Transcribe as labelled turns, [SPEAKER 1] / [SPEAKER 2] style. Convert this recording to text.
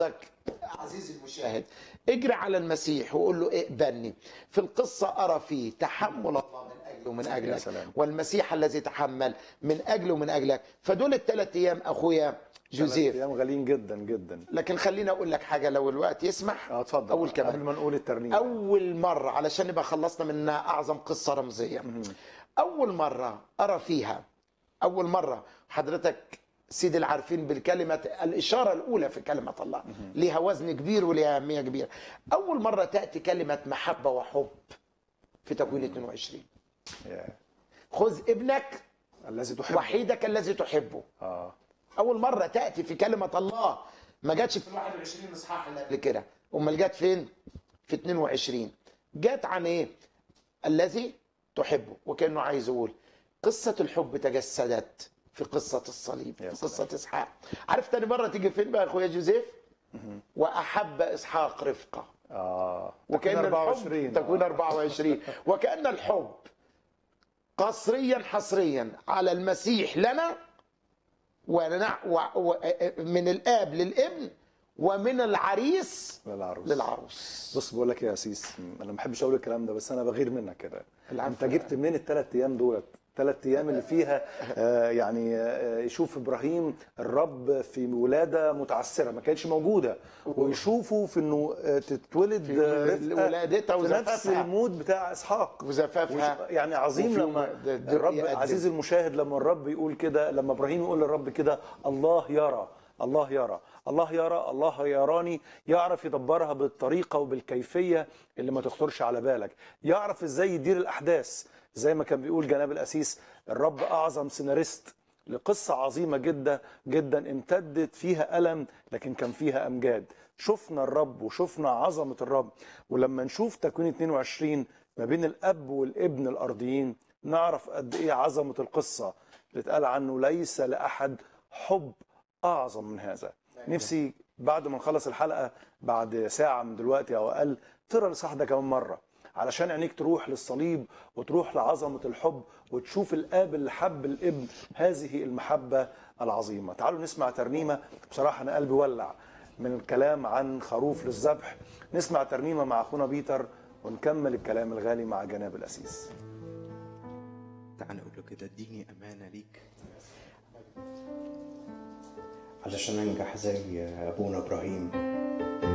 [SPEAKER 1] لك عزيزي المشاهد اجري على المسيح وقول له اقبلني في القصة أرى فيه تحمل الله من أجله ومن
[SPEAKER 2] يا
[SPEAKER 1] أجلك
[SPEAKER 2] سلام.
[SPEAKER 1] والمسيح الذي تحمل من أجله ومن أجلك فدول الثلاث أيام أخويا
[SPEAKER 2] ثلاث
[SPEAKER 1] جوزيف
[SPEAKER 2] ايام غاليين جدا جدا
[SPEAKER 1] لكن خليني أقول لك حاجة لو الوقت يسمح
[SPEAKER 2] اه اتفضل
[SPEAKER 1] أول
[SPEAKER 2] قبل
[SPEAKER 1] كمان
[SPEAKER 2] ما نقول الترنيم
[SPEAKER 1] أول مرة علشان نبقى خلصنا منها أعظم قصة رمزية أول مرة أرى فيها أول مرة حضرتك سيد العارفين بالكلمة الإشارة الأولى في كلمة الله ليها وزن كبير وليها أهمية كبيرة أول مرة تأتي كلمة محبة وحب في تكوين 22
[SPEAKER 2] يا.
[SPEAKER 1] خذ ابنك
[SPEAKER 2] الذي تحب
[SPEAKER 1] وحيدك الذي تحبه
[SPEAKER 2] اه
[SPEAKER 1] أول مرة تأتي في كلمة الله ما جاتش في ال 21 إصحاح اللي قبل كده أمال جت فين؟ في 22 جت عن إيه؟ الذي تحبه وكأنه عايز يقول قصة الحب تجسدت في قصة الصليب
[SPEAKER 2] يا
[SPEAKER 1] في
[SPEAKER 2] سلام.
[SPEAKER 1] قصة إسحاق عارف تاني مرة تيجي فين بقى يا أخويا جوزيف؟ وأحب إسحاق رفقة
[SPEAKER 2] اه
[SPEAKER 1] وكأن
[SPEAKER 2] تكوين
[SPEAKER 1] الحب تكون 24 وكأن الحب قصريا حصريا على المسيح لنا ونع و... و... من الاب للابن ومن العريس
[SPEAKER 2] للعروس
[SPEAKER 1] للعروس
[SPEAKER 2] بص بقول لك إيه يا سيس انا ما بحبش اقول الكلام ده بس انا بغير منك كده
[SPEAKER 1] العفو.
[SPEAKER 2] انت جبت منين الثلاث ايام دولت ثلاث ايام اللي فيها آه يعني آه يشوف ابراهيم الرب في ولاده متعسره ما كانتش موجوده ويشوفه في انه آه تتولد
[SPEAKER 1] في
[SPEAKER 2] آه، رفقة
[SPEAKER 1] ولادتها
[SPEAKER 2] في نفس
[SPEAKER 1] وزفافها.
[SPEAKER 2] المود بتاع اسحاق
[SPEAKER 1] وزفافها
[SPEAKER 2] وش- يعني عظيم
[SPEAKER 1] وفي
[SPEAKER 2] لما
[SPEAKER 1] د- د-
[SPEAKER 2] الرب
[SPEAKER 1] يقدم.
[SPEAKER 2] عزيز المشاهد لما الرب يقول كده لما ابراهيم يقول للرب كده الله يرى الله يرى الله يرى الله يراني يعرف يدبرها بالطريقه وبالكيفيه اللي ما تخطرش على بالك يعرف ازاي يدير الاحداث زي ما كان بيقول جناب الاسيس الرب اعظم سيناريست لقصة عظيمة جدا جدا امتدت فيها ألم لكن كان فيها أمجاد شفنا الرب وشفنا عظمة الرب ولما نشوف تكوين 22 ما بين الأب والابن الأرضيين نعرف قد إيه عظمة القصة اللي اتقال عنه ليس لأحد حب أعظم من هذا نفسي بعد ما نخلص الحلقة بعد ساعة من دلوقتي أو أقل تقرا الإصحاح ده كمان مرة علشان عينيك تروح للصليب وتروح لعظمة الحب وتشوف الآب اللي حب الابن هذه المحبة العظيمة تعالوا نسمع ترنيمة بصراحة أنا قلبي ولع من الكلام عن خروف للذبح نسمع ترنيمة مع أخونا بيتر ونكمل الكلام الغالي مع جناب الأسيس
[SPEAKER 3] تعال نقول له كده اديني امانه ليك علشان انجح زي ابونا ابراهيم